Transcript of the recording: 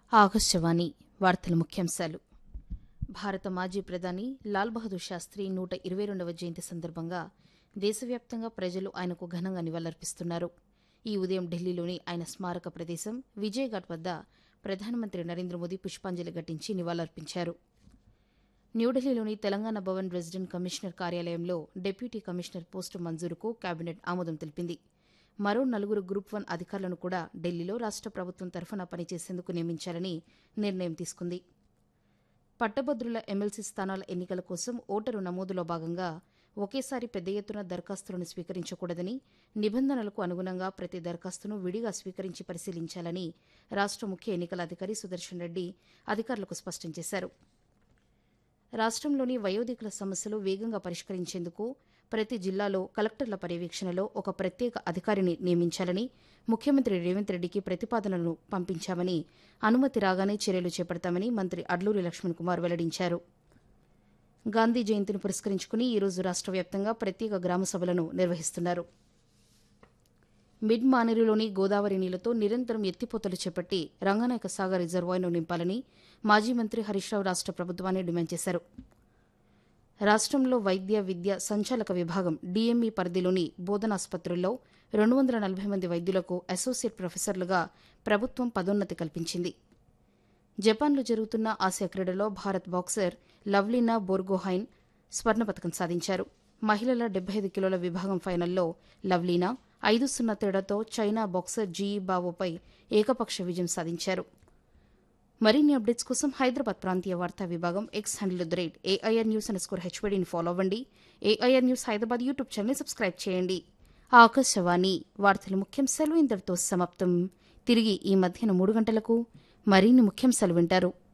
ఆకాశవాణి వార్తల ముఖ్యాంశాలు భారత మాజీ ప్రధాని లాల్ బహదూర్ శాస్త్రి నూట ఇరవై రెండవ జయంతి సందర్భంగా దేశవ్యాప్తంగా ప్రజలు ఆయనకు ఘనంగా నివాళులర్పిస్తున్నారు ఈ ఉదయం ఢిల్లీలోని ఆయన స్మారక ప్రదేశం విజయఘాట్ వద్ద ప్రధానమంత్రి నరేంద్ర మోదీ పుష్పాంజలి ఘటించి నివాళులర్పించారు న్యూఢిల్లీలోని తెలంగాణ భవన్ రెసిడెంట్ కమిషనర్ కార్యాలయంలో డిప్యూటీ కమిషనర్ పోస్టు మంజూరుకు కేబినెట్ ఆమోదం తెలిపింది మరో నలుగురు గ్రూప్ వన్ అధికారులను కూడా ఢిల్లీలో రాష్ట ప్రభుత్వం తరఫున పనిచేసేందుకు నియమించాలని నిర్ణయం తీసుకుంది పట్టభద్రుల ఎమ్మెల్సీ స్థానాల ఎన్నికల కోసం ఓటరు నమోదులో భాగంగా ఒకేసారి పెద్ద ఎత్తున దరఖాస్తులను స్వీకరించకూడదని నిబంధనలకు అనుగుణంగా ప్రతి దరఖాస్తును విడిగా స్వీకరించి పరిశీలించాలని రాష్ట ముఖ్య ఎన్నికల అధికారి సుదర్శన్ రెడ్డి అధికారులకు స్పష్టం చేశారు రాష్ట్రంలోని వయోధికుల సమస్యలు వేగంగా పరిష్కరించేందుకు ప్రతి జిల్లాలో కలెక్టర్ల పర్యవేక్షణలో ఒక ప్రత్యేక అధికారిని నియమించాలని ముఖ్యమంత్రి రేవంత్ రెడ్డికి ప్రతిపాదనను పంపించామని అనుమతి రాగానే చర్యలు చేపడతామని మంత్రి అడ్లూరి లక్ష్మణ్ కుమార్ వెల్లడించారు గాంధీ జయంతిని పురస్కరించుకుని ఈరోజు రాష్ట్ర వ్యాప్తంగా ప్రత్యేక గ్రామ సభలను నిర్వహిస్తున్నారు మిడ్ మానేరులోని గోదావరి నీళ్లతో నిరంతరం ఎత్తిపోతలు చేపట్టి రంగనాయక సాగర్ రిజర్వాయర్ను నింపాలని మాజీ మంత్రి హరీష్ రావు రాష్ట ప్రభుత్వాన్ని డిమాండ్ చేశారు రాష్ట్రంలో వైద్య విద్య సంచాలక విభాగం డీఎంఈ పరిధిలోని బోధనాసుపత్రుల్లో రెండు వందల నలభై మంది వైద్యులకు అసోసియేట్ ప్రొఫెసర్లుగా ప్రభుత్వం పదోన్నతి కల్పించింది జపాన్లో జరుగుతున్న ఆసియా క్రీడలో భారత్ బాక్సర్ లవ్లీనా బోర్గోహైన్ స్వర్ణ పథకం సాధించారు మహిళల డెబ్బై ఐదు కిలోల విభాగం ఫైనల్లో లవ్లీనా ఐదు సున్నా తేడాతో చైనా బాక్సర్ జీఈ బావోపై ఏకపక్ష విజయం సాధించారు మరిన్ని అప్డేట్స్ కోసం హైదరాబాద్ ప్రాంతీయ వార్తా విభాగం X handle the rate AIR news underscore హెచ్వడిని ఫాలో అవ్వండి AIR news Hyderabad YouTube channel subscribe చేయండి ఆకాశవాణి వార్తల ముఖ్యాంశాలు ఇంతటితో సమాప్తం తిరిగి ఈ మధ్యాహ్నం మూడు గంటలకు మరిన్ని ముఖ్యాంశాలు వింటారు